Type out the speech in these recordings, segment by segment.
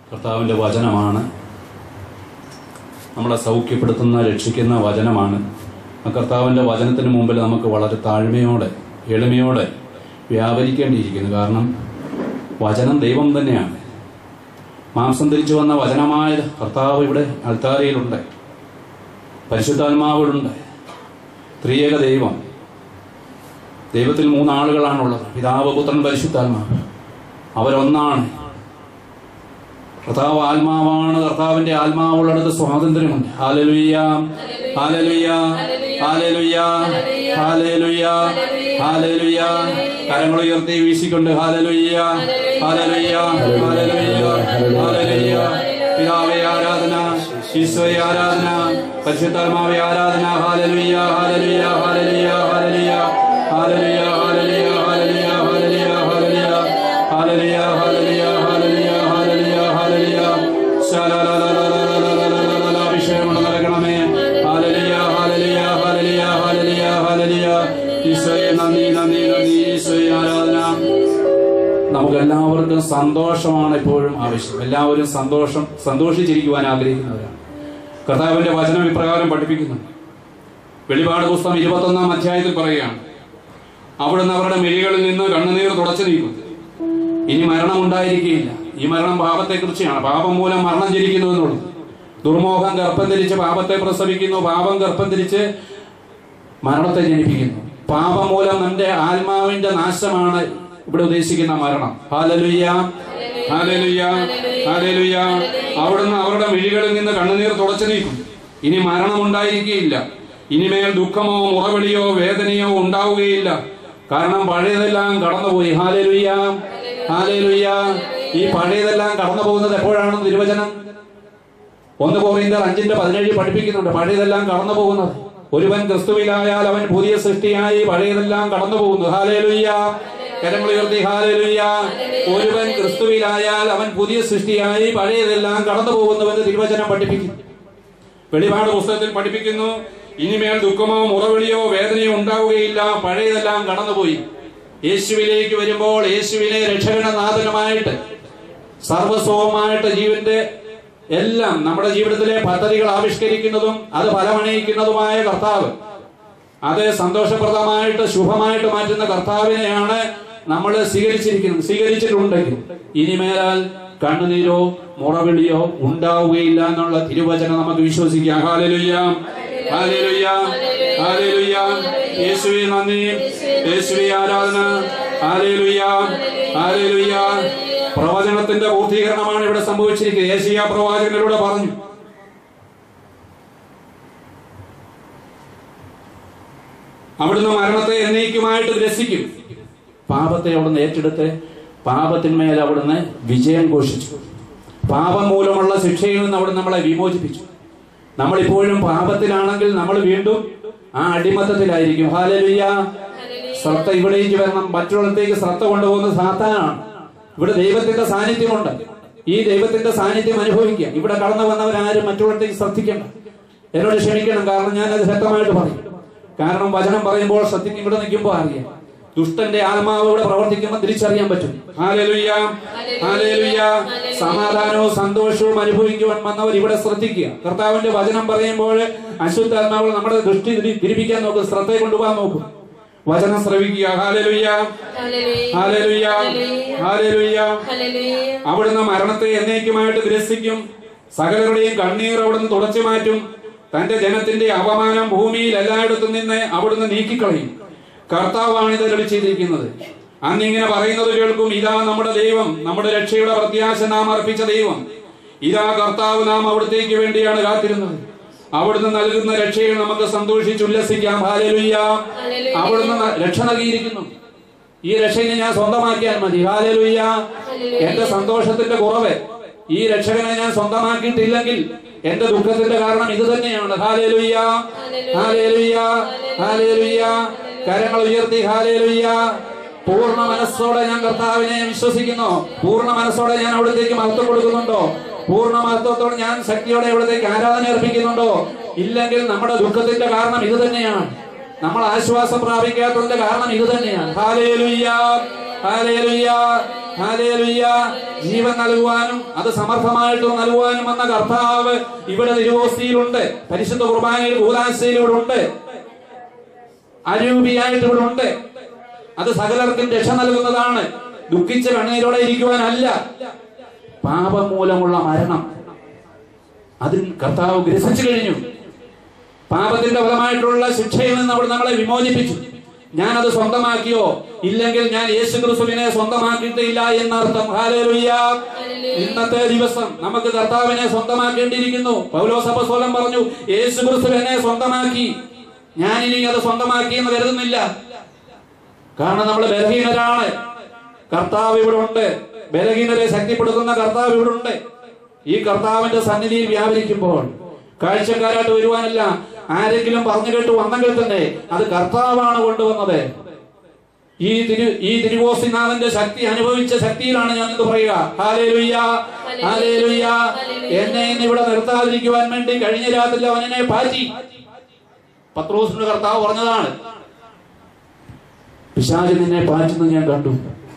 കർത്താവിൻ്റെ വചനമാണ് നമ്മളെ സൗഖ്യപ്പെടുത്തുന്ന രക്ഷിക്കുന്ന വചനമാണ് ആ കർത്താവിൻ്റെ വചനത്തിന് മുമ്പിൽ നമുക്ക് വളരെ താഴ്മയോടെ എളിമയോടെ വ്യാപരിക്കേണ്ടിയിരിക്കുന്നു കാരണം വചനം ദൈവം തന്നെയാണ് മാംസം ധരിച്ചു വന്ന വചനമായ കർത്താവ് ഇവിടെ അൾത്താരയിലുണ്ട് പരിശുദ്ധാത്മാവിലുണ്ട് ത്രിയേക ദൈവം ദൈവത്തിൽ മൂന്നാളുകളാണുള്ളത് പിതാവ് പുത്രൻ പരിശുദ്ധാത്മാവ് അവരൊന്നാണ് കർത്താവ് ആത്മാവാണ് കർത്താവിന്റെ ആത്മാവുള്ളിടത്ത് സ്വാതന്ത്ര്യമുണ്ട് ഹാലലുയ്യ ഹാലലുയ്യ ഹാലലുയ്യ ഹാലലുയ്യ ഹാലലുയ്യ കരങ്ങൾ ഉയർത്തി വീശിക്കൊണ്ട് ഹാലലുയ്യ ഹാലലുയ്യ ഹാലലുയ്യ ഹാലലുയ്യ പിതാവെ ആരാധന ഈശോയെ ആരാധന പരിശുദ്ധാത്മാവെ ആരാധന ഹാലലുയ്യ ഹാലലുയ്യ ഹാലലുയ്യ ഹാലലുയ്യ ഹാലലുയ്യ ഹാലലുയ്യ ഹാലലുയ്യ ഹാലലുയ്യ ഹാലലുയ്യ ഹാലലുയ്യ ഹാലലുയ്യ ഹാലലുയ്യ ഹാലലുയ്യ ശാലാലാലാലാലാലാലാലാലാലാ അഭിഷേകം നടക്കണമേ ഹാലലുയ്യ ഹാലലുയ്യ ഹാലലുയ്യ ഹാലലുയ്യ ഹാലലുയ്യ ഈശോയെ നന്ദി നന്ദി നന്ദി ഈശോയെ ആരാധന നമുക്ക് എല്ലാവർക്കും സന്തോഷമാണ് എപ്പോഴും ആവശ്യം എല്ലാവരും സന്തോഷം സന്തോഷിച്ചിരിക്കുവാൻ ആഗ്രഹിക്കുന്നവരാണ് കർത്താവിന്റെ വചനം ഇപ്രകാരം പഠിപ്പിക്കുന്നു വെളിപാട് പുസ്തകം ഇരുപത്തൊന്നാം അധ്യായത്തിൽ പറയുകയാണ് അവിടുന്ന് അവരുടെ മിഴികളിൽ നിന്ന് കണ്ണുനീർ തുടച്ചു നീക്കും ഇനി മരണം ഉണ്ടായിരിക്കുകയില്ല ഈ മരണം പാപത്തെക്കുറിച്ചാണ് പാപം മൂലം മരണം ജനിക്കുന്നു എന്നുള്ളത് ദുർമോഹം ഗർഭം ധരിച്ച് പാപത്തെ പ്രസവിക്കുന്നു പാപം ഗർഭം ധരിച്ച് മരണത്തെ ജനിപ്പിക്കുന്നു പാപം മൂലം നമ്മുടെ ആത്മാവിന്റെ നാശമാണ് ഇവിടെ ഉദ്ദേശിക്കുന്ന മരണം ഹാലലുയ്യ ഹാലലുയ്യ ഹാലലുയ്യ അവിടുന്ന് അവരുടെ മിഴികളിൽ നിന്ന് കണ്ണുനീർ തുടച്ചു നീക്കും ഇനി മരണം ഉണ്ടായിരിക്കുകയില്ല ഇനിമേൽ ദുഃഖമോ മുറവിളിയോ വേദനയോ ഉണ്ടാവുകയില്ല കാരണം പഴയതെല്ലാം കടന്നുപോയി ഹാലലുയ്യ ഹാലലുയ്യ ഈ പഴയതെല്ലാം കടന്നു പോകുന്നത് എപ്പോഴാണ് തിരുവചനം ഒന്ന് കോറിന്തർ അഞ്ചിന്റെ പതിനേഴ് പഠിപ്പിക്കുന്നുണ്ട് പഴയതെല്ലാം കടന്നു പോകുന്നത് ഒരുവൻ ക്രിസ്തുവിലായാൽ അവൻ പുതിയ സൃഷ്ടിയായി പഴയതെല്ലാം കടന്നു പോകുന്നു ഹാലേലുയ്യ കരങ്ങൾ ഉയർത്തി ഹാലേലുയ്യ ഒരുവൻ ക്രിസ്തുവിലായാൽ അവൻ പുതിയ സൃഷ്ടിയായി പഴയതെല്ലാം കടന്നു പോകുന്നുവെന്ന് തിരുവചനം പഠിപ്പിക്കുന്നു വെളിപാട് പുസ്തകത്തിൽ പഠിപ്പിക്കുന്നു ഇനിമേൽ ദുഃഖമോ മുറവിളിയോ വേദനയോ ഉണ്ടാവുകയില്ല പഴയതെല്ലാം കടന്നുപോയി യേശുവിലേക്ക് വരുമ്പോൾ യേശുവിനെ രക്ഷകനാഥനുമായിട്ട് സർവസ്വമായിട്ട് ജീവന്റെ എല്ലാം നമ്മുടെ ജീവിതത്തിലെ പദ്ധതികൾ ആവിഷ്കരിക്കുന്നതും അത് ഫലമണിയിക്കുന്നതുമായ കർത്താവ് അത് സന്തോഷപ്രദമായിട്ട് ശുഭമായിട്ട് മാറ്റുന്ന കർത്താവിനെയാണ് നമ്മൾ സ്വീകരിച്ചിരിക്കുന്നത് സ്വീകരിച്ചിട്ടുണ്ടെങ്കിൽ ഇനിമേലാൽ കണ്ണുനീരോ മുറവിളിയോ ഉണ്ടാവുകയില്ല എന്നുള്ള തിരുവചനം നമുക്ക് വിശ്വസിക്കാം ഹാലലുയ്യ ഹാലലുയ്യ ഹാലലുയ്യ യേശുവെ നന്ദി യേശുവെ ആരാധന ഹാലലുയ്യ ഹാലലുയ്യ പ്രവചനത്തിന്റെ പൂർത്തീകരണമാണ് ഇവിടെ സംഭവിച്ചിരിക്കുന്നത് ഏഷ്യ പ്രവാചകനിലൂടെ പറഞ്ഞു അവിടുന്ന് മരണത്തെ എന്നേക്കുമായിട്ട് ഗ്രസിക്കും പാപത്തെ അവിടുന്ന് ഏറ്റെടുത്ത് പാപത്തിന്മേൽ അവിടുന്ന് വിജയം ഘോഷിച്ചു പാപം മൂലമുള്ള ശിക്ഷയിൽ നിന്ന് അവിടുന്ന് നമ്മളെ വിമോചിപ്പിച്ചു നമ്മളിപ്പോഴും പാപത്തിലാണെങ്കിൽ നമ്മൾ വീണ്ടും ആ അടിമത്തത്തിലായിരിക്കും ഹാലലുയ്യ ശ്രദ്ധ ഇവിടേക്ക് വരണം മറ്റുള്ളിടത്തേക്ക് ശ്രദ്ധ കൊണ്ടുപോകുന്നത് സാത്താനാണ് ഇവിടെ ദൈവത്തിന്റെ സാന്നിധ്യമുണ്ട് ഈ ദൈവത്തിന്റെ സാന്നിധ്യം അനുഭവിക്കുക ഇവിടെ കടന്നു വന്നവരാരും മറ്റുള്ളിടത്തേക്ക് ശ്രദ്ധിക്കണം എന്നോട് ക്ഷമിക്കണം കാരണം ഞാൻ അത് ശക്തമായിട്ട് പറയും കാരണം വചനം പറയുമ്പോൾ സത്യത്തിൽ ഇവിടെ നിൽക്കുമ്പോൾ അറിയാം ദുഷ്ടന്റെ ആത്മാവ് ഇവിടെ പ്രവർത്തിക്കുമ്പോൾ തിരിച്ചറിയാൻ പറ്റും ഹാലലുയ്യ ഹാലലുയ്യ സമാധാനവും സന്തോഷവും അനുഭവിക്കുവാൻ വന്നവർ ഇവിടെ ശ്രദ്ധിക്കുക കർത്താവിന്റെ വചനം പറയുമ്പോൾ അശുദ്ധാത്മാവ് നമ്മുടെ ദൃഷ്ടി തിരി- തിരിപ്പിക്കാൻ നോക്കും ശ്രദ്ധയെ കൊണ്ടുപോകാൻ നോക്കും വചനം ശ്രവിക്കുക ഹാലലുയ്യ ഹാലലുയ്യ ഹാലലുയ്യ അവിടുന്ന് മരണത്തെ എന്നേക്കുമായിട്ട് ഗ്രസിക്കും സകലരുടെയും കണ്ണീർ അവിടുന്ന് തുടച്ചു മാറ്റും തന്റെ ജനത്തിന്റെ അപമാനം ഭൂമിയിൽ എല്ലായിടത്തും നിന്ന് അവിടുന്ന് നീക്കിക്കളയും കർത്താവാണ് ഇത് അരുളി ചെയ്തിരിക്കുന്നത് അന്നിങ്ങനെ പറയുന്നത് കേൾക്കും ഇതാ നമ്മുടെ ദൈവം നമ്മുടെ രക്ഷയുടെ പ്രത്യാശ നാം അർപ്പിച്ച ദൈവം ഇതാ കർത്താവ് നാം അവിടത്തേക്ക് വേണ്ടിയാണ് കാത്തിരുന്നത് അവിടുന്ന് നൽകുന്ന രക്ഷയിൽ നമുക്ക് സന്തോഷിച്ചുല്ലസിക്കാം ഹാലലുയ്യ അവിടുന്ന് ന- രക്ഷ നൽകിയിരിക്കുന്നു ഈ രക്ഷയെ ഞാൻ സ്വന്തമാക്കിയാൽ മതി ഹാലലുയ്യ എന്റെ സന്തോഷത്തിന്റെ കുറവ് ഈ രക്ഷകനെ ഞാൻ സ്വന്തമാക്കിയിട്ടില്ലെങ്കിൽ എന്റെ ദുഃഖത്തിന്റെ കാരണം ഇത് തന്നെയാണ് ഹാലേലുയ്യ ഹാലേലുയ്യ ഹാലേലുയ്യ കരങ്ങൾ ഉയർത്തി ഹാലേലുയ്യ പൂർണ്ണ മനസ്സോടെ ഞാൻ കർത്താവിനെ വിശ്വസിക്കുന്നു പൂർണ്ണ മനസ്സോടെ ഞാൻ അവിടത്തേക്ക് മഹത്വം കൊടുക്കുന്നുണ്ടോ പൂർണ്ണ മഹത്വത്തോടെ ഞാൻ ശക്തിയോടെ അവിടത്തേക്ക് ആരാധന അർപ്പിക്കുന്നുണ്ടോ ഇല്ലെങ്കിൽ നമ്മുടെ ദുഃഖത്തിന്റെ കാരണം ഇത് തന്നെയാണ് നമ്മൾ ആശ്വാസം പ്രാപിക്കാത്തതിന്റെ കാരണം ഇത് തന്നെയാണ് ഹാലേലുയ്യ ഹാലേലുയ്യ ഹാലേലുയ്യ ജീവൻ നൽകുവാനും അത് സമർത്ഥമായിട്ട് നൽകുവാനും വന്ന കർത്താവ് ഇവിടെ തിരുവോസ്തിയിലുണ്ട് പരിശുദ്ധ കുർബാനയിൽ കൂതാശയിൽ ഇവിടെ ഉണ്ട് അരൂപിയായിട്ട് ഇവിടെ ഉണ്ട് അത് സകലർക്കും രക്ഷ നൽകുന്നതാണ് ദുഃഖിച്ച കണ്ണീരോടെ ഇരിക്കുവാനല്ല പാപം മൂലമുള്ള മരണം അതിൽ കർത്താവ് ഗ്രസിച്ചു കഴിഞ്ഞു പാപത്തിന്റെ ഫലമായിട്ടുള്ള ശിക്ഷയിൽ നിന്ന് അവിടെ നമ്മളെ വിമോചിപ്പിച്ചു ഞാനത് സ്വന്തമാക്കിയോ ഇല്ലെങ്കിൽ ഞാൻ യേശു ക്രിസ്തുവിനെ സ്വന്തമാക്കിയിട്ടില്ല എന്നർത്ഥം ഹാലേലുയ്യ ഇന്നത്തെ ദിവസം നമുക്ക് കർത്താവിനെ സ്വന്തമാക്കേണ്ടിയിരിക്കുന്നു പൗലോസപ്പസ്വലം പറഞ്ഞു യേശു ക്രിസ്തു എന്നെ സ്വന്തമാക്കി ഞാൻ ഇനി അത് സ്വന്തമാക്കി എന്ന് കരുതുന്നില്ല കാരണം നമ്മൾ ബലഹീനരാണ് കർത്താവ് ഇവിടെ ഉണ്ട് ബലഹീനരെ ശക്തിപ്പെടുത്തുന്ന കർത്താവ് ഇവിടെ ഉണ്ട് ഈ കർത്താവിന്റെ സന്നിധിയിൽ വ്യാപരിക്കുമ്പോൾ കാഴ്ചക്കാരായിട്ട് വരുവാനല്ല ആരെങ്കിലും പറഞ്ഞു കേട്ട് വന്നെങ്കിൽ തന്നെ അത് കർത്താവാണ് കൊണ്ടുവന്നത് ഈ തിരു ഈ തിരുവോസിനാഥന്റെ ശക്തി അനുഭവിച്ച ശക്തിയിലാണ് ഞാൻ ഇത് പറയുക ഹാലേലുയ്യ ഹാലേലുയ്യ എന്നെ ഇന്ന് ഇവിടെ നിർത്താതിരിക്കുവാൻ വേണ്ടി കഴിഞ്ഞ രാത്രി അവനെ പാറ്റി പത്രോസിന്റെ കർത്താവ് പറഞ്ഞതാണ് പിശാചി നിന്നെ പാറ്റുന്നത് ഞാൻ കണ്ടു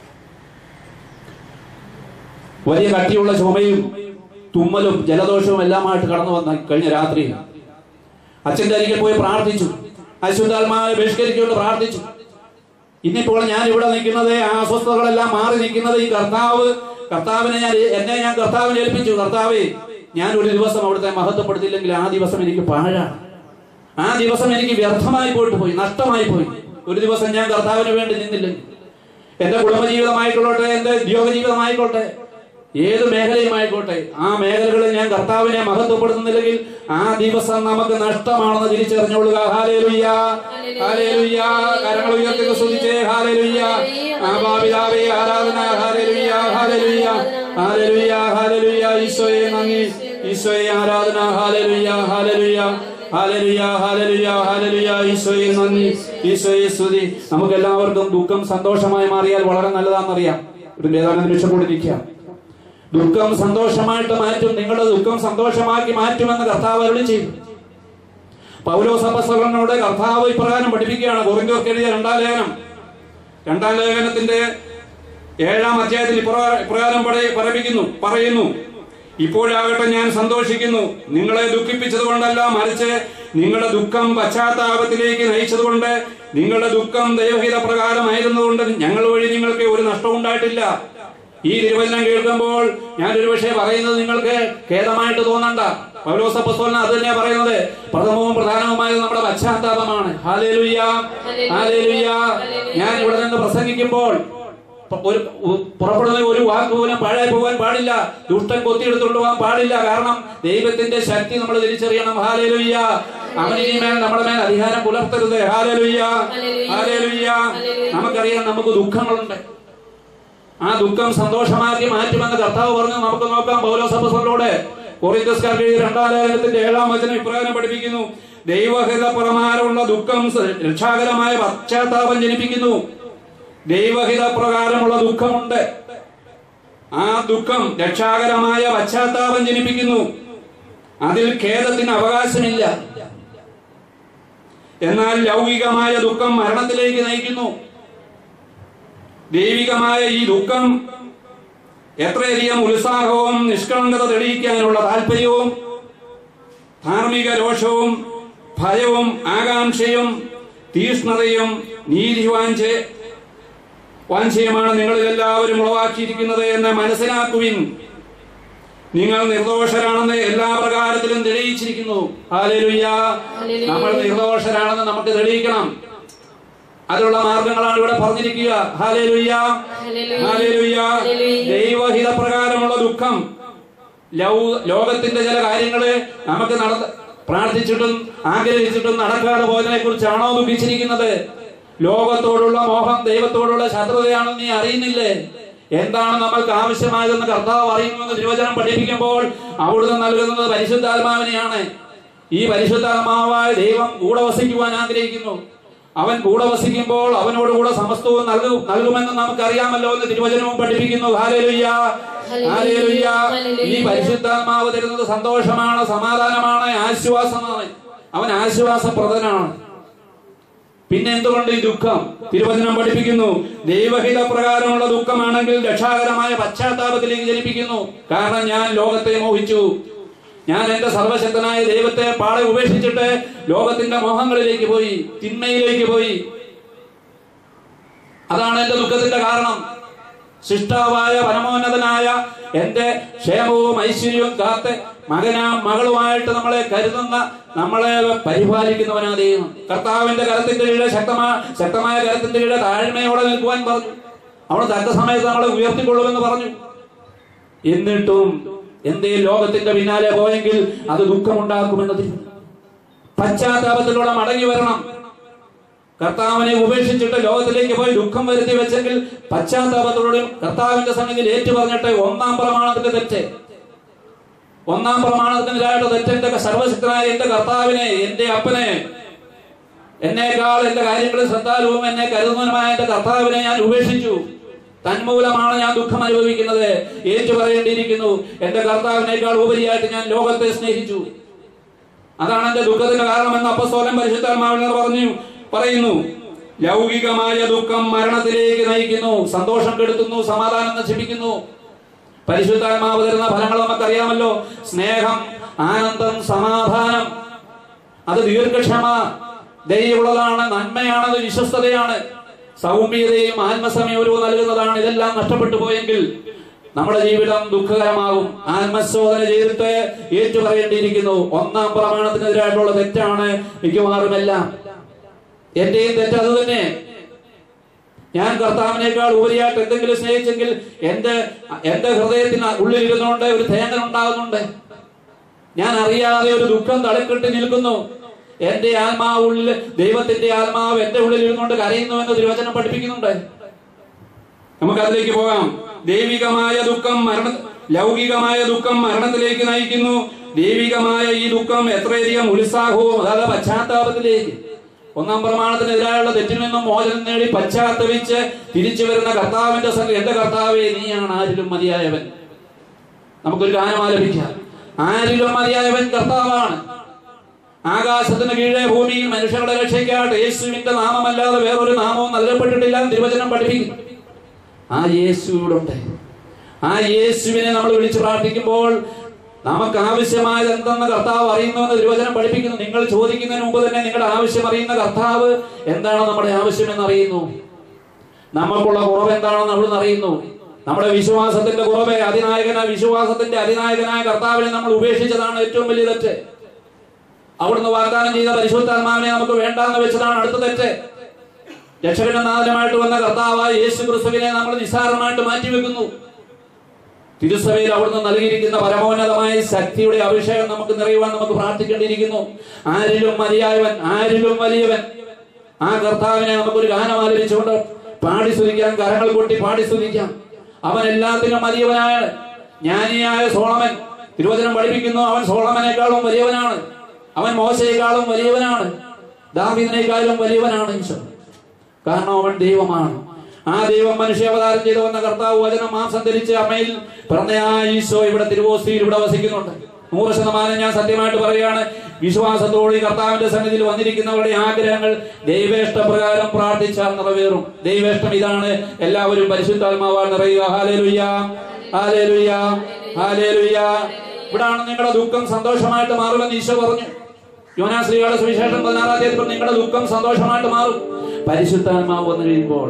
വലിയ കട്ടിയുള്ള ചുമയും തുമ്മലും ജലദോഷവും എല്ലാമായിട്ട് കടന്നു വന്ന കഴിഞ്ഞ രാത്രി അച്ഛന്റെ അരികിൽ പോയി പ്രാർത്ഥിച്ചു അശുദ്ധാത്മാവെ ബഹിഷ്കരിച്ചുകൊണ്ട് പ്രാർത്ഥിച്ചു ഇന്നിപ്പോൾ ഞാൻ ഇവിടെ നിൽക്കുന്നത് ആ അസ്വസ്ഥതകളെല്ലാം മാറി നിൽക്കുന്നത് ഈ കർത്താവ് കർത്താവിനെ ഞാൻ എന്നെ ഞാൻ കർത്താവിനെ ഏൽപ്പിച്ചു കർത്താവേ ഞാൻ ഒരു ദിവസം അവിടുത്തെ മഹത്വപ്പെടുത്തിയില്ലെങ്കിൽ ആ ദിവസം എനിക്ക് പാഴാണ് ആ ദിവസം എനിക്ക് വ്യർത്ഥമായി പോയിട്ട് പോയി നഷ്ടമായി പോയി ഒരു ദിവസം ഞാൻ കർത്താവിന് വേണ്ടി നിന്നില്ലെങ്കിൽ എന്റെ കുടുംബജീവിതമായിക്കൊള്ളട്ടെ എന്റെ ഉദ്യോഗ ജീവിതമായിക്കോട്ടെ ഏത് മേഖലയുമായിക്കോട്ടെ ആ മേഖലകളിൽ ഞാൻ കർത്താവിനെ മഹത്വപ്പെടുത്തുന്നില്ലെങ്കിൽ ആ ദിവസം നമുക്ക് നഷ്ടമാണെന്ന് തിരിച്ചറിഞ്ഞോളുക ഹാലേലുയ്യ ഹാലേലുയ്യ കരങ്ങൾ ഉയർത്തി സ്തുതിച്ചേ ഹാലേലുയ്യ ആബാപിതാവേ ആരാധന ഹാലേലുയ്യ ഹാലേലുയ്യ ഹാലേലുയ്യ ഹാലേലുയ്യ ഈശോയെ നന്ദി ഈശോയെ ആരാധന ഹാലേലുയ്യ ഹാലേലുയ്യ ഹാലലുയ ഹാലലുയ ഹാലലുയ ഈശോയെ നന്ദി ഈശോയെ സ്തുതി നമുക്ക് എല്ലാവർക്കും ദുഃഖം സന്തോഷമായി മാറിയാൽ വളരെ നല്ലതാണെന്നറിയാം ഇതിന്റെ ഏതാനും നിമിഷം കൂടി നിൽക്കാം ദുഃഖം സന്തോഷമായിട്ട് മാറ്റും നിങ്ങളുടെ ദുഃഖം സന്തോഷമാക്കി മാറ്റുമെന്ന് കർത്താവ് അരുളി ചെയ്തു പൗലോസ് അപ്പസ്തലനോട് കർത്താവ് ഇപ്രകാരം പഠിപ്പിക്കുകയാണ് കൊറിന്തോർക്ക് എഴുതിയ രണ്ടാം ലേഖനം രണ്ടാം ലേഖനത്തിന്റെ ഏഴാം അധ്യായത്തിൽ ഇപ്രകാരം ഇപ്രകാരം പറയ- പറയിപ്പിക്കുന്നു പറയുന്നു ഇപ്പോഴാകട്ടെ ഞാൻ സന്തോഷിക്കുന്നു നിങ്ങളെ ദുഃഖിപ്പിച്ചത് കൊണ്ടല്ല മറിച്ച് നിങ്ങളുടെ ദുഃഖം പശ്ചാത്താപത്തിലേക്ക് നയിച്ചതുകൊണ്ട് നിങ്ങളുടെ ദുഃഖം ദൈവഹിത പ്രകാരമായിരുന്നതുകൊണ്ട് ഞങ്ങൾ വഴി നിങ്ങൾക്ക് ഒരു നഷ്ടവും ഉണ്ടായിട്ടില്ല ഈ തിരുവചനം കേൾക്കുമ്പോൾ ഞാൻ ഒരു പക്ഷേ പറയുന്നത് നിങ്ങൾക്ക് ഖേദമായിട്ട് തോന്നണ്ട പൗലോസപ്പസ്തോലൻ അത് തന്നെ പറയുന്നത് പ്രഥമവും പ്രധാനവുമായത് നമ്മുടെ പശ്ചാത്താപമാണ് ഹാലേലുയ്യ ഹാലേലുയ്യ ഞാൻ ഇവിടെ നിന്ന് പ്രസംഗിക്കുമ്പോൾ പ- ഒരു ഉ- പുറപ്പെടുന്ന ഒരു വാക്ക് പോലും പാഴായി പോകാൻ പാടില്ല ദുഷ്ടൻ കൊത്തിയെടുത്തുകൊണ്ട് പോകാൻ പാടില്ല കാരണം ദൈവത്തിന്റെ ശക്തി നമ്മൾ തിരിച്ചറിയണം ഹാലേലുയ്യ അവനിനി മേൽ നമ്മുടെ മേൽ അധികാരം പുലർത്തരുത് ഹാലേലുയ്യ ഹാലേലുയ്യ നമുക്കറിയാം നമുക്ക് ദുഃഖങ്ങളുണ്ട് ആ ദുഃഖം സന്തോഷമാക്കി മാറ്റുമെന്ന് കർത്താവ് പറഞ്ഞു നമുക്ക് നോക്കാം പൗലോസഭസോടെ കൊറിന്തസ്കാർക്ക് എഴുതിയ രണ്ടാം ലേഖനത്തിന്റെ ഏഴാം വചനം ഇപ്രകാരം പഠിപ്പിക്കുന്നു ദൈവഹിത പ്രകാരമുള്ള ദുഃഖം സ- രക്ഷാകരമായ പശ്ചാത്താപം ജനിപ്പിക്കുന്നു ദൈവഹിത പ്രകാരമുള്ള ദുഃഖമുണ്ട് ആ ദുഃഖം രക്ഷാകരമായ പശ്ചാത്താപം ജനിപ്പിക്കുന്നു അതിൽ ഖേദത്തിന് അവകാശമില്ല എന്നാൽ ലൗകികമായ ദുഃഖം മരണത്തിലേക്ക് നയിക്കുന്നു ദൈവികമായ ഈ ദുഃഖം എത്രയധികം ഉത്സാഹവും നിഷ്കളങ്കത തെളിയിക്കാനുള്ള താല്പര്യവും ധാർമ്മിക രോഷവും ഭയവും ആകാംക്ഷയും തീഷ്ണതയും നീതിവാഞ്ച വാഞ്ചയുമാണ് നിങ്ങളിൽ എല്ലാവരും ഉളവാക്കിയിരിക്കുന്നത് എന്ന് മനസ്സിലാക്കുവിൻ നിങ്ങൾ നിർദോഷരാണെന്ന് എല്ലാ പ്രകാരത്തിലും തെളിയിച്ചിരിക്കുന്നു ഹാലേലുയ്യ നമ്മൾ നിർദോഷരാണെന്ന് നമുക്ക് തെളിയിക്കണം അതിനുള്ള മാർഗങ്ങളാണ് ഇവിടെ പറഞ്ഞിരിക്കുക ഹാലേലുയ്യ ഹാലേലുയ്യ ദൈവഹിത പ്രകാരമുള്ള ദുഃഖം ലൗ- ലോകത്തിന്റെ ചില കാര്യങ്ങള് നമുക്ക് നട പ്രാർത്ഥിച്ചിട്ടും ആഗ്രഹിച്ചിട്ടും നടക്കാതെ പോയതിനെ കുറിച്ചാണോ ദുഃഖിച്ചിരിക്കുന്നത് ലോകത്തോടുള്ള മോഹം ദൈവത്തോടുള്ള ശത്രുതയാണെന്ന് നീ അറിയുന്നില്ലേ എന്താണ് നമ്മൾക്ക് ആവശ്യമായതെന്ന് കർത്താവ് അറിയുന്നുവെന്ന് തിരുവചനം പഠിപ്പിക്കുമ്പോൾ അവിടുന്ന് നൽകുന്നത് പരിശുദ്ധാത്മാവിനെയാണ് ഈ പരിശുദ്ധാത്മാവായ ദൈവം കൂടെ വസിക്കുവാൻ ആഗ്രഹിക്കുന്നു അവൻ കൂടെ വസിക്കുമ്പോൾ അവനോട് കൂടെ സമസ്തവും നൽകും നൽകുമെന്ന് നമുക്കറിയാമല്ലോ എന്ന് തിരുവചനവും പഠിപ്പിക്കുന്നു ഹാലേലുയ്യ ഹാലേലുയ്യ ഈ പരിശുദ്ധാത്മാവ് തരുന്നത് സന്തോഷമാണ് സമാധാനമാണ് ആശ്വാസമാണ് അവൻ ആശ്വാസപ്രദനാണ് പിന്നെ എന്തുകൊണ്ട് ഈ ദുഃഖം തിരുവചനം പഠിപ്പിക്കുന്നു ദൈവഹിത പ്രകാരമുള്ള ദുഃഖമാണെങ്കിൽ രക്ഷാകരമായ പശ്ചാത്താപത്തിലേക്ക് ജനിപ്പിക്കുന്നു കാരണം ഞാൻ ലോകത്തെ മോഹിച്ചു ഞാൻ എന്റെ സർവശക്തനായ ദൈവത്തെ പാടെ ഉപേക്ഷിച്ചിട്ട് ലോകത്തിന്റെ മോഹങ്ങളിലേക്ക് പോയി തിന്മയിലേക്ക് പോയി അതാണ് എന്റെ ദുഃഖത്തിന്റെ കാരണം ശിഷ്ടാവായ പരമോന്നതനായ എന്റെ ക്ഷേമവും ഐശ്വര്യവും കാത്ത് മകനാ മകളുമായിട്ട് നമ്മളെ കരുതുന്ന നമ്മളെ പരിപാലിക്കുന്നവനാ ദൈവം കർത്താവിന്റെ കരത്തിന്റെ കീഴെ ശക്തമായ ശക്തമായ കരത്തിന്റെ കീഴെ താഴ്മയോടെ നിൽക്കുവാൻ പറഞ്ഞു അവൾ തക്ക സമയത്ത് നമ്മളെ ഉയർത്തിക്കൊള്ളുമെന്ന് പറഞ്ഞു എന്നിട്ടും എന്തേ ലോകത്തിന്റെ പിന്നാലെ പോയെങ്കിൽ അത് ദുഃഖമുണ്ടാക്കുമെന്നതിൽ പശ്ചാത്താപത്തിലൂടെ മടങ്ങി വരണം കർത്താവിനെ ഉപേക്ഷിച്ചിട്ട് ലോകത്തിലേക്ക് പോയി ദുഃഖം വരുത്തി വെച്ചെങ്കിൽ പശ്ചാത്താപത്തോടും കർത്താവിന്റെ സന്നിധിയിൽ ഏറ്റു പറഞ്ഞിട്ട് ഒന്നാം പ്രമാണത്തിന്റെ തെറ്റ് ഒന്നാം പ്രമാണത്തിനെതിരായിട്ട് തെറ്റെന്റെ സർവശക്തനായ എന്റെ കർത്താവിനെ എന്റെ അപ്പനെ എന്നേക്കാൾ എന്റെ കാര്യങ്ങളിൽ ശ്രദ്ധാലുവും എന്നെ കരുതുന്നവനുമായ എന്റെ കർത്താവിനെ ഞാൻ ഉപേക്ഷിച്ചു തന്മൂലമാണ് ഞാൻ ദുഃഖം അനുഭവിക്കുന്നത് ഏറ്റു പറയേണ്ടിയിരിക്കുന്നു എന്റെ കർത്താവിനേക്കാൾ ഉപരിയായിട്ട് ഞാൻ ലോകത്തെ സ്നേഹിച്ചു അതാണ് എന്റെ ദുഃഖത്തിന്റെ കാരണമെന്ന് അപ്പസ്തോലൻ പരിശുദ്ധാത്മാവിനെ പറഞ്ഞു പറയുന്നു ലൗകികമായ ദുഃഖം മരണത്തിലേക്ക് നയിക്കുന്നു സന്തോഷം കെടുത്തുന്നു സമാധാനം നശിപ്പിക്കുന്നു പരിശുദ്ധാത്മാവ് തരുന്ന ഫലങ്ങൾ നമുക്കറിയാമല്ലോ സ്നേഹം ആനന്ദം സമാധാനം അത് ദീർഘക്ഷമ ദയുള്ളതാണ് നന്മയാണത് വിശ്വസ്തതയാണ് സൗമ്യതയും ആത്മസമയവും നൽകുന്നതാണ് ഇതെല്ലാം നഷ്ടപ്പെട്ടു പോയെങ്കിൽ നമ്മുടെ ജീവിതം ദുഃഖകരമാകും ആത്മശോധന ചെയ്തിട്ട് ഏറ്റുപറയേണ്ടിയിരിക്കുന്നു ഒന്നാം പ്രമാണത്തിനെതിരായിട്ടുള്ള തെറ്റാണ് മിക്കവാറും എല്ലാം എന്റെയും തെറ്റ് അത് തന്നെ ഞാൻ കർത്താവിനേക്കാൾ ഉപരിയായിട്ട് എന്തെങ്കിലും സ്നേഹിച്ചെങ്കിൽ എന്റെ എന്റെ ഹൃദയത്തിന് ഉള്ളിൽ ഇരുന്നുകൊണ്ട് ഒരു തേങ്ങൽ ഉണ്ടാകുന്നുണ്ട് ഞാൻ അറിയാതെ ഒരു ദുഃഖം തലക്കെട്ടി നിൽക്കുന്നു എന്റെ ആത്മാവുള്ളിൽ ദൈവത്തിന്റെ ആത്മാവ് എന്റെ ഉള്ളിൽ ഇരുന്നുകൊണ്ട് കരയുന്നു എന്ന് തിരുവചനം പഠിപ്പിക്കുന്നുണ്ട് നമുക്ക് അതിലേക്ക് പോകാം ദൈവികമായ ദുഃഖം മരണ ലൗകികമായ ദുഃഖം മരണത്തിലേക്ക് നയിക്കുന്നു ദൈവികമായ ഈ ദുഃഖം എത്രയധികം ഉത്സാഹവും അതായത് പശ്ചാത്താപത്തിലേക്ക് ഒന്നാം പ്രമാണത്തിനെതിരായുള്ള തെറ്റിൽ നിന്നും മോചനം നേടി പശ്ചാത്തപിച്ച് തിരിച്ചു വരുന്ന കർത്താവിന്റെ സംഘം എന്റെ കർത്താവെ നീയാണ് ആരിലും മതിയായവൻ നമുക്കൊരു ഗാനം ആലപിക്കാം ആരിലും മതിയായവൻ കർത്താവാണ് ആകാശത്തിന് കീഴെ ഭൂമിയിൽ മനുഷ്യരുടെ രക്ഷയ്ക്കായിട്ട് യേശുവിന്റെ നാമമല്ലാതെ വേറൊരു നാമവും നൽകപ്പെട്ടിട്ടില്ല എന്ന് തിരുവചനം പഠിപ്പിക്കും ആ യേശു ഇവിടെ ഉണ്ട് ആ യേശുവിനെ നമ്മൾ വിളിച്ച് പ്രാർത്ഥിക്കുമ്പോൾ നമുക്ക് ആവശ്യമായത് എന്തെന്ന് കർത്താവ് അറിയുന്നുവെന്ന് തിരുവചനം പഠിപ്പിക്കുന്നു നിങ്ങൾ ചോദിക്കുന്നതിന് മുമ്പ് തന്നെ നിങ്ങളുടെ ആവശ്യം അറിയുന്ന കർത്താവ് എന്താണ് നമ്മുടെ ആവശ്യം എന്ന് അറിയുന്നു നമുക്കുള്ള കുറവ് എന്താണെന്ന് അവിടുന്ന് അറിയുന്നു നമ്മുടെ വിശ്വാസത്തിന്റെ കുറവ് അതിനായകനായ വിശ്വാസത്തിന്റെ അതിനായകനായ കർത്താവിനെ നമ്മൾ ഉപേക്ഷിച്ചതാണ് ഏറ്റവും വലിയ തെറ്റ് അവിടുന്ന് വാഗ്ദാനം ചെയ്ത പരിശുദ്ധാത്മാവിനെ നമുക്ക് വേണ്ടാന്ന് വെച്ചതാണ് അടുത്ത തെറ്റ് രക്ഷകന്റെ നാഥനമായിട്ട് വന്ന കർത്താവായ യേശു ക്രിസ്തുവിനെ നമ്മൾ നിസ്സാരമായിട്ട് മാറ്റിവെക്കുന്നു തിരുസഭയിൽ അവിടുന്ന് നൽകിയിരിക്കുന്ന പരമോന്നതമായ ശക്തിയുടെ അഭിഷേകം നമുക്ക് നിറയുവാൻ നമുക്ക് പ്രാർത്ഥിക്കേണ്ടിയിരിക്കുന്നു ആരിലും മതിയായവൻ ആരിലും വലിയവൻ ആ കർത്താവിനെ നമുക്കൊരു ഗാനം ആലപിച്ചുകൊണ്ട് പാടി സ്തുതിക്കാം കരങ്ങൾ കൊട്ടി പാടി സ്തുതിക്കാം അവൻ എല്ലാത്തിനും മതിയവനാണ് ജ്ഞാനിയായ സോളമൻ തിരുവചനം പഠിപ്പിക്കുന്നു അവൻ സോളമനേക്കാളും വലിയവനാണ് അവൻ മോശയെക്കാളും വലിയവനാണ് ദാവിദിനേക്കാളും വലിയവനാണ് ഈശോ കാരണം അവൻ ദൈവമാണ് ആ ദൈവം മനുഷ്യാവതാരം ചെയ്തു വന്ന കർത്താവ് വചനം മാംസം ധരിച്ച് അമ്മയിൽ പിറന്ന ആ ഈശോ ഇവിടെ തിരുവോസ്തിയിൽ ഇവിടെ വസിക്കുന്നുണ്ട് നൂറ് ശതമാനം ഞാൻ സത്യമായിട്ട് പറയുകയാണ് വിശ്വാസത്തോടെ ഈ കർത്താവിന്റെ സന്നിധിയിൽ വന്നിരിക്കുന്നവരുടെ ആഗ്രഹങ്ങൾ ദൈവേഷ്ടപ്രകാരം പ്രാർത്ഥിച്ചാൽ നിറവേറും ദൈവേഷ്ടം ഇതാണ് എല്ലാവരും പരിശുദ്ധാത്മാവാൽ നിറയുക ഹാലേലുയ്യ ഹാലേലുയ്യ ഹാലേലുയ്യ ഇവിടാണ് നിങ്ങളുടെ ദുഃഖം സന്തോഷമായിട്ട് മാറുമെന്ന് ഈശോ പറഞ്ഞു യോനാശ്രീയുടെ സുവിശേഷം പതിനാറാം തീയതി നിങ്ങളുടെ ദുഃഖം സന്തോഷമായിട്ട് മാറും പരിശുദ്ധാത്മാവ് വന്നു കഴിയുമ്പോൾ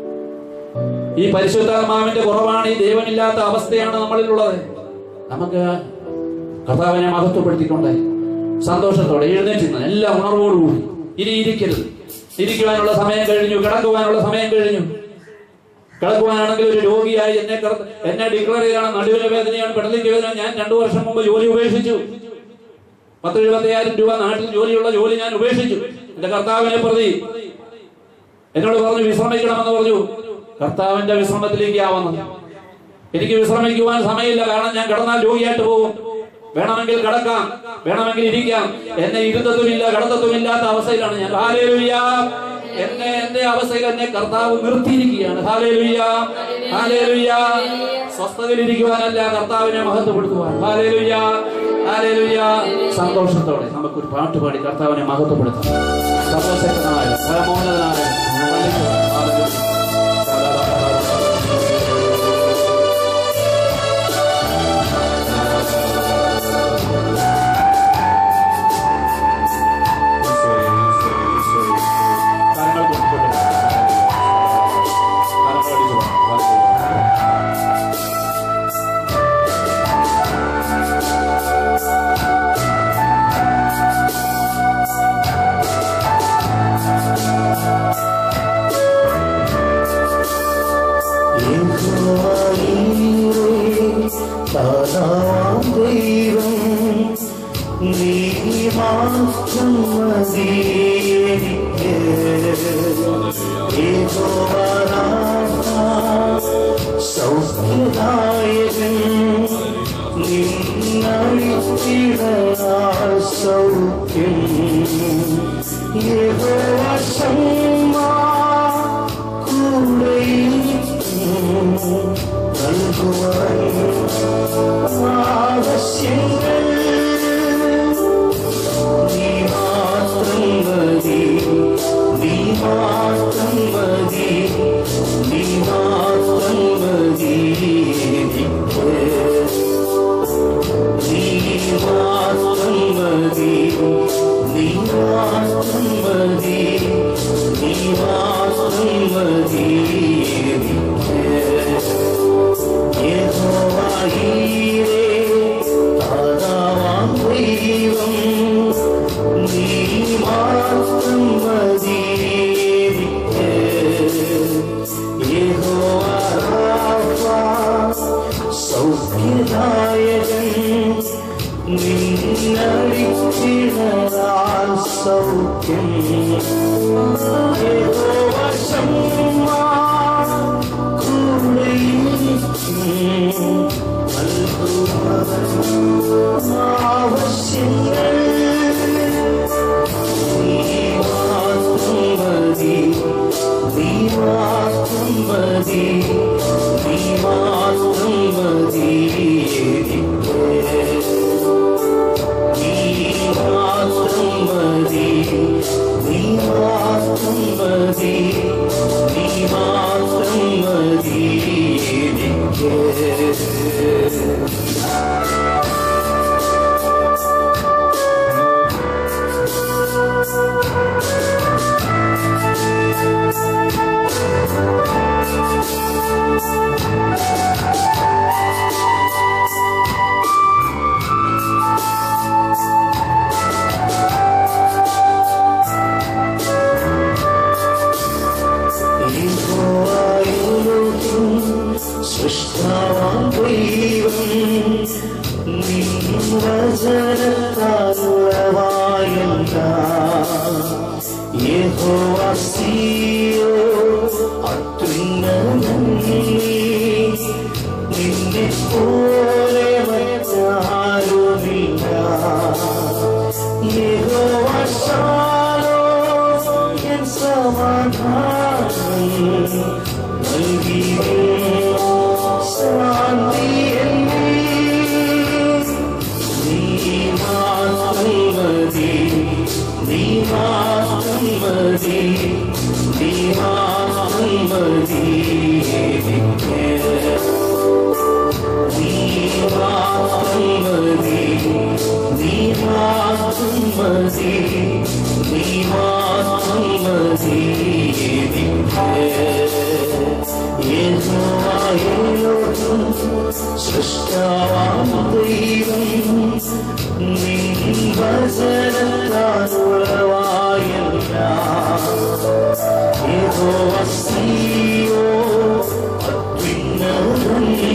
ഈ പരിശുദ്ധാത്മാവിന്റെ കുറവാണ് ഈ ദൈവമില്ലാത്ത അവസ്ഥയാണ് നമ്മളിലുള്ളത് നമുക്ക് കർത്താവിനെ മഹത്വപ്പെടുത്തിക്കൊണ്ട് സന്തോഷത്തോടെ എഴുന്നേറ്റുന്ന എല്ലാ ഉണർവോടുകൂടി ഇനി ഇരിക്കരുത് ഇരിക്കുവാനുള്ള സമയം കഴിഞ്ഞു കിടക്കുവാനുള്ള സമയം കഴിഞ്ഞു കിടക്കുവാനാണെങ്കിൽ ഒരു രോഗിയായി എന്നെ കർ- എന്നെ ഡിക്ലെയർ ചെയ്യാണ് നടുവിന് വേദനയാണ് പെടലിക്ക് വേദന ഞാൻ രണ്ടു വർഷം മുമ്പ് ജോലി ഉപേക്ഷിച്ചു പത്ത് എഴുപത്തയ്യായിരം രൂപ നാട്ടിൽ ജോലിയുള്ള ജോലി ഞാൻ ഉപേക്ഷിച്ചു എന്റെ കർത്താവിനെ പ്രതി എന്നോട് പറഞ്ഞു വിശ്രമിക്കണമെന്ന് പറഞ്ഞു കർത്താവിന്റെ വിശ്രമത്തിലേക്ക് ആവുന്നത് എനിക്ക് വിശ്രമിക്കുവാൻ സമയമില്ല കാരണം ഞാൻ കിടന്നാൽ രോഗിയായിട്ട് പോകും വേണമെങ്കിൽ കിടക്കാം വേണമെങ്കിൽ ഇരിക്കാം എന്നെ ഇരുത്തത്തുമില്ല കിടത്തത്തുമില്ലാത്ത അവസ്ഥയിലാണ് ഞാൻ ഹാലേലുയ്യ എന്നെ എന്റെ അവസ്ഥയിൽ എന്നെ കർത്താവ് നിർത്തിയിരിക്കുകയാണ് ഹാലേലുയ്യ ഹാലേലുയ്യ സ്വസ്ഥതയിൽ ഇരിക്കുവാനല്ല കർത്താവിനെ മഹത്വപ്പെടുത്തുവാൻ ഹാലേലുയ്യ ഹല്ലേലൂയ. സന്തോഷത്തോടെ നമുക്ക് ഒരു പാട്ട് പാടി കർത്താവിനെ മഹത്വപ്പെടുത്താം സർവശക്തനായ പരമോന്നതനായ ഹല്ലേലൂയ. ഹല്ലേലൂയ. കരങ്ങൾ കൊടുക്കട്ടെ. കരങ്ങൾ അടിച്ചു പോകാം. ഹല്ലേലൂയ. താനാം ദൈവം നീ മാത്രം മതി എനിക്ക്. യഹോവനാഥാ, സൗഖ്യദായകൻ നിന്നഴിത്തിടാൻ സൗഖ്യം യഹോവ ശമ്മാ കൂടെയിരിക്കും നൽകുവാൻ ആവശ്യങ്ങൾ നീ മാത്രം മതി നീ മാത്രം മതി നീ മാത്രം മതി എനിക്ക്. നീ മാത്രം മതി നീ മാത്രം മതി നീ മാത്രം മതി എനിക്ക്. യഹോവയീരേ, താനാം ദൈവം, നീ മാത്രം മതി എനിക്ക്. യഹോവ രാഫ, സൗഖ്യദായകൻ നിന്നടിച്ചിടാൻ സൗഖ്യം യഹോവ ശമ്മാ ആവശ്യങ്ങൾ നീ മാത്രം മതി നീ മാത്രം മതി നീ മാത്രം മതി എനിക്ക്. നീ മാത്രം മതി നീ മാത്രം മതി നീ മാത്രം മതി എനിക്ക്. സൃഷ്ടാവാം ദൈവം നിൻ വചനത്താലുളവായല്ല യഹോവസിയോ അത്യുന്നതൻ നീ. നിന്നെ പോലെ മറ്റാരുമില്ല യഹോവ ശാലോം എൻ സമാധാനം നൽകിയേ ശാന്തി എന്നീ. നീ മാത്രം മതി നീ മാത്രം മതി നീ മാത്രം മതി എനിക്ക്. നീ മാത്രം മതി നീ മാത്രം മതി നീ മാത്രം മതി എനിക്ക്. യഹോവയോടും സൃഷ്ടാവാം ദൈവം നിൻ വചനത്താലുളവായല്ല യഹോവസിയോ അത്യുന്നതൻ നീ.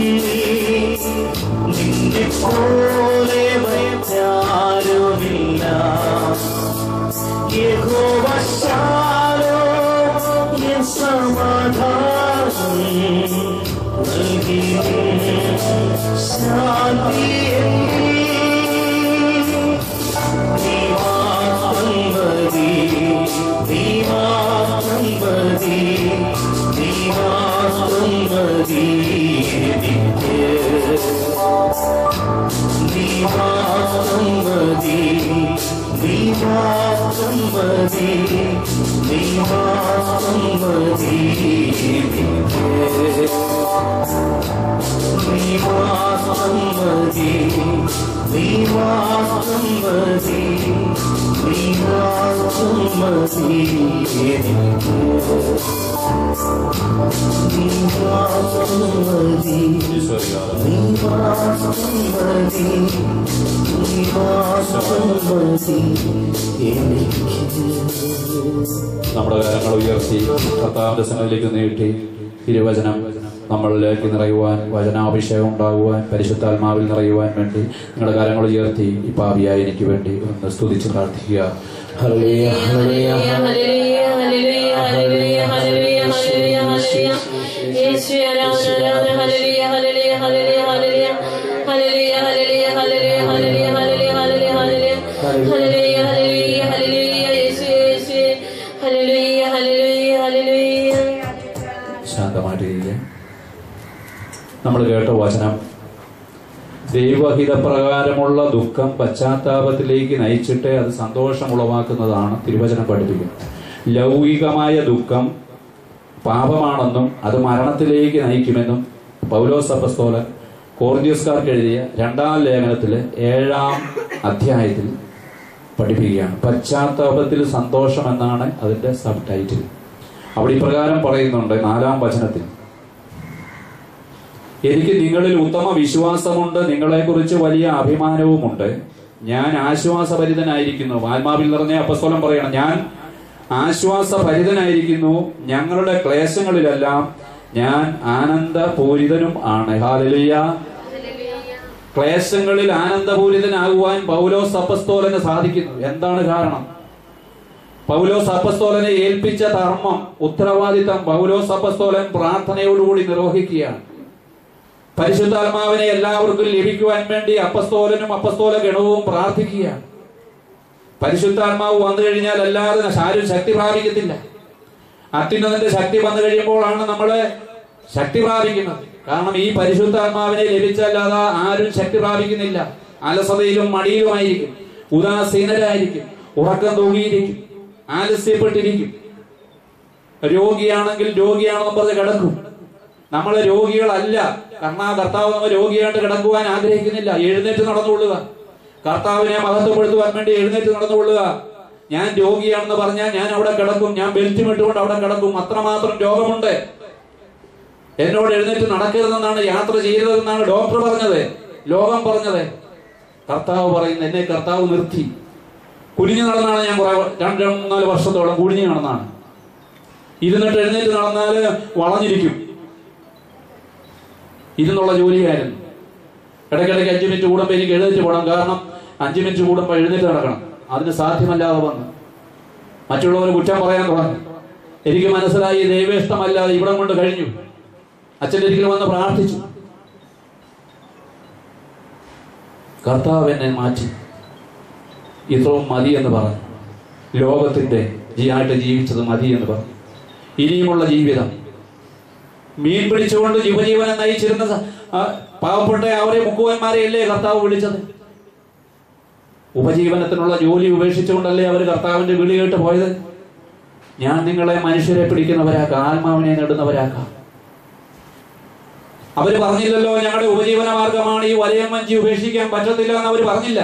നിന്നെ പോലെ മറ്റാരുമില്ല യഹോവ ശാലോം എൻ സമാധാനം നൽകി ശാന്തി എന്നീ. നീ മാത്രം മതി നീ മാത്രം മതി നീ മാത്രം മതി എനിക്ക്. നീ മതി നീ മാത്രം മതി നീ മാത്രം മതി നീ മാത്രം മതി നീ മാത്രം മതി നീ മാത്രം മതി നീ മാത്രം മതി നീ മാത്രം മതി നീ മാത്രം മതി എനിക്ക് നമ്മുടെ കാര്യങ്ങൾ ഉയർത്തി കർത്താവിന്റെ സന്നിധിയിലേക്ക് നീട്ടി തിരുവചനം നമ്മളിലേക്ക് നിറയുവാൻ വചനാഭിഷേകം ഉണ്ടാകുവാൻ പരിശുദ്ധാത്മാവിൽ നിറയുവാൻ വേണ്ടി നിങ്ങളുടെ കാര്യങ്ങൾ ഉയർത്തി ഈ പാപിയായി എനിക്ക് വേണ്ടി ഒന്ന് സ്തുതിച്ച് പ്രാർത്ഥിക്കുക ഹല്ലേലൂയ, ഹല്ലേലൂയ. ശാന്തമായിട്ടിരിക്കുക നമ്മൾ കേട്ട വചനം ദൈവഹിതപ്രകാരമുള്ള ദുഃഖം പശ്ചാത്താപത്തിലേക്ക് നയിച്ചിട്ട് അത് സന്തോഷം ഉളവാക്കുന്നതാണ് തിരുവചനം പഠിപ്പിക്കുന്നത് ലൗകികമായ ദുഃഖം പാപമാണെന്നും അത് മരണത്തിലേക്ക് നയിക്കുമെന്നും പൗലോസ് അപ്പസ്തോലൻ കോർദിയസ്കാർക്ക് എഴുതിയ രണ്ടാം ലേഖനത്തിലെ ഏഴാം അധ്യായത്തിൽ പഠിപ്പിക്കുകയാണ് പശ്ചാത്താപത്തിൽ സന്തോഷം എന്നാണ് അതിന്റെ സബ് ടൈറ്റിൽ അവിടെ ഇപ്രകാരം പറയുന്നുണ്ട് നാലാം വചനത്തിൽ എനിക്ക് നിങ്ങളിൽ ഉത്തമ വിശ്വാസമുണ്ട് നിങ്ങളെക്കുറിച്ച് വലിയ അഭിമാനവുമുണ്ട് ഞാൻ ആശ്വാസഭരിതനായിരിക്കുന്നു ആത്മാവിൽ നിറഞ്ഞ അപ്പസ്തോലം പറയണം ഞാൻ ആശ്വാസഭരിതനായിരിക്കുന്നു ഞങ്ങളുടെ ക്ലേശങ്ങളിലെല്ലാം ഞാൻ ആനന്ദപൂരിതനും ആണ് ഹാലലിയ ക്ലേശങ്ങളിൽ ആനന്ദപൂരിതനാകുവാൻ പൗലോസ് അപ്പസ്തോലന് സാധിക്കുന്നു എന്താണ് കാരണം പൗലോസ് അപ്പസ്തോലനെ ഏൽപ്പിച്ച ധർമ്മം ഉത്തരവാദിത്തം പൗലോസ് അപ്പസ്തോലൻ പ്രാർത്ഥനയോടുകൂടി നിർവഹിക്കുകയാണ് പരിശുദ്ധാത്മാവിനെ എല്ലാവർക്കും ലഭിക്കുവാൻ വേണ്ടി അപ്പസ്തോലനും അപ്പസ്തോല ഗണവും പ്രാർത്ഥിക്കുകയാണ് പരിശുദ്ധാത്മാവ് വന്നു കഴിഞ്ഞാൽ അല്ലാതെ ആരും ശക്തി പ്രാപിക്കത്തില്ല അത്യുന്നതന്റെ ശക്തി വന്നു കഴിയുമ്പോഴാണ് നമ്മള് ശക്തി പ്രാപിക്കുന്നത് കാരണം ഈ പരിശുദ്ധാത്മാവിനെ ലഭിച്ചല്ലാതെ ആരും ശക്തി പ്രാപിക്കുന്നില്ല അലസതയിലും മടിയിലുമായിരിക്കും ഉദാസീനരായിരിക്കും ഉറക്കം തൂങ്ങിയിരിക്കും ആലസ്യപ്പെട്ടിരിക്കും രോഗിയാണെങ്കിൽ രോഗിയാണെന്ന് പറഞ്ഞ് കിടക്കും നമ്മളെ രോഗികളല്ല കാരണം ആ കർത്താവ് നമ്മൾ രോഗിയായിട്ട് കിടക്കുവാൻ ആഗ്രഹിക്കുന്നില്ല എഴുന്നേറ്റ് നടന്നുകൊള്ളുക കർത്താവിനെ മഹത്വപ്പെടുത്തുവാൻ വേണ്ടി എഴുന്നേറ്റ് നടന്നുകൊള്ളുക ഞാൻ രോഗിയാണെന്ന് പറഞ്ഞാൽ ഞാൻ അവിടെ കിടക്കും ഞാൻ ബെൽറ്റും ഇട്ടുകൊണ്ട് അവിടെ കിടക്കും അത്രമാത്രം രോഗമുണ്ട് എന്നോട് എഴുന്നേറ്റ് നടക്കരുതെന്നാണ് യാത്ര ചെയ്യരുതെന്നാണ് ഡോക്ടർ പറഞ്ഞത് ലോകം പറഞ്ഞത് കർത്താവ് പറയുന്നു എന്നെ കർത്താവ് നിർത്തി കുനിഞ്ഞു നടന്നാണ് ഞാൻ കുറെ രണ്ട് രണ്ട് മൂന്നാല് വർഷത്തോളം കുനിഞ്ഞു നടന്നാണ് ഇരുന്നിട്ട് എഴുന്നേറ്റ് നടന്നാല് വളഞ്ഞിരിക്കും ഇരുന്നുള്ള ജോലിയായിരുന്നു ഇടയ്ക്കിടയ്ക്ക് അഞ്ചു മിനിറ്റ് കൂടുമ്പോൾ എനിക്ക് എഴുന്നേറ്റ് പോകണം കാരണം അഞ്ചു മിനിറ്റ് കൂടുമ്പോൾ എഴുന്നേറ്റ് നടക്കണം അതിന് സാധ്യമല്ലാതെ വന്നു മറ്റുള്ളവർ കുറ്റം പറയാൻ തുടങ്ങി എനിക്ക് മനസ്സിലായി ദൈവേഷ്ടമല്ലാതെ ഇവിടം കൊണ്ട് കഴിഞ്ഞു അച്ഛൻ്റെ ഒരിക്കലും വന്ന് പ്രാർത്ഥിച്ചു കർത്താവ് എന്നെ മാറ്റി ഇത്രയും മതി എന്ന് പറഞ്ഞു ലോകത്തിന്റെ ആയിട്ട് ജീവിച്ചത് മതി എന്ന് പറഞ്ഞു ഇനിയുമുള്ള ജീവിതം മീൻ പിടിച്ചുകൊണ്ട് യുവജീവനെ നയിച്ചിരുന്ന സ- ആ പാവപ്പെട്ട അവരെ മുക്കുവന്മാരെയല്ലേ കർത്താവ് വിളിച്ചത് ഉപജീവനത്തിനുള്ള ജോലി ഉപേക്ഷിച്ചുകൊണ്ടല്ലേ അവർ കർത്താവിന്റെ വിളി കേട്ട് പോയത് ഞാൻ നിങ്ങളെ മനുഷ്യരെ പിടിക്കുന്നവരാക്കാം ആത്മാവിനെ നേടുന്നവരാക്കാം അവര് പറഞ്ഞില്ലല്ലോ ഞങ്ങളുടെ ഉപജീവന മാർഗമാണ് ഈ വലയം വഞ്ചി ഉപേക്ഷിക്കാൻ പറ്റത്തില്ല എന്ന് അവര് പറഞ്ഞില്ല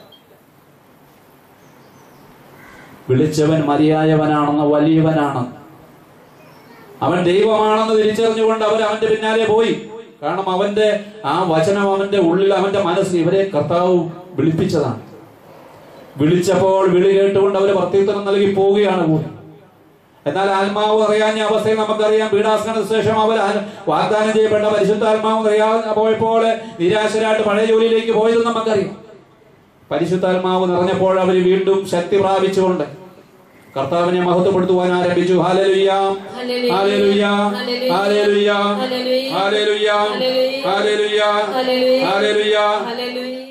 വിളിച്ചവൻ മതിയായവനാണെന്ന് വലിയവനാണ് അവൻ ദൈവമാണെന്ന് തിരിച്ചറിഞ്ഞുകൊണ്ട് അവർ അവന്റെ പിന്നാലെ പോയി കാരണം അവന്റെ ആ വചനം അവന്റെ ഉള്ളിൽ അവന്റെ മനസ്സിൽ ഇവരെ കർത്താവ് വിളിപ്പിച്ചതാണ് വിളിച്ചപ്പോൾ വിളി കേട്ടുകൊണ്ട് അവര് പ്രത്യുത്തരം നൽകി പോവുകയാണ് പോയി എന്നാൽ ആത്മാവ് അറിയാഞ്ഞ അവസ്ഥയിൽ നമുക്കറിയാം പീഡാസനത്തിന് ശേഷം അവർ ആ- വാഗ്ദാനം ചെയ്യപ്പെട്ട പരിശുദ്ധാത്മാവ് അറിയാതെ പോയപ്പോൾ നിരാശരായിട്ട് പഴയ ജോലിയിലേക്ക് പോയത് നമുക്കറിയാം പരിശുദ്ധാത്മാവ് നിറഞ്ഞപ്പോൾ അവർ വീണ്ടും ശക്തി പ്രാപിച്ചുകൊണ്ട് കർത്താവിനെ മഹത്വപ്പെടുത്തുവാൻ ആരംഭിച്ചു ഹാലലുയ്യ ഹാലലുയ്യ ഹാലലുയ്യ ഹാലലുയ്യ ഹാലലുയ്യ ഹാലലുയ്യ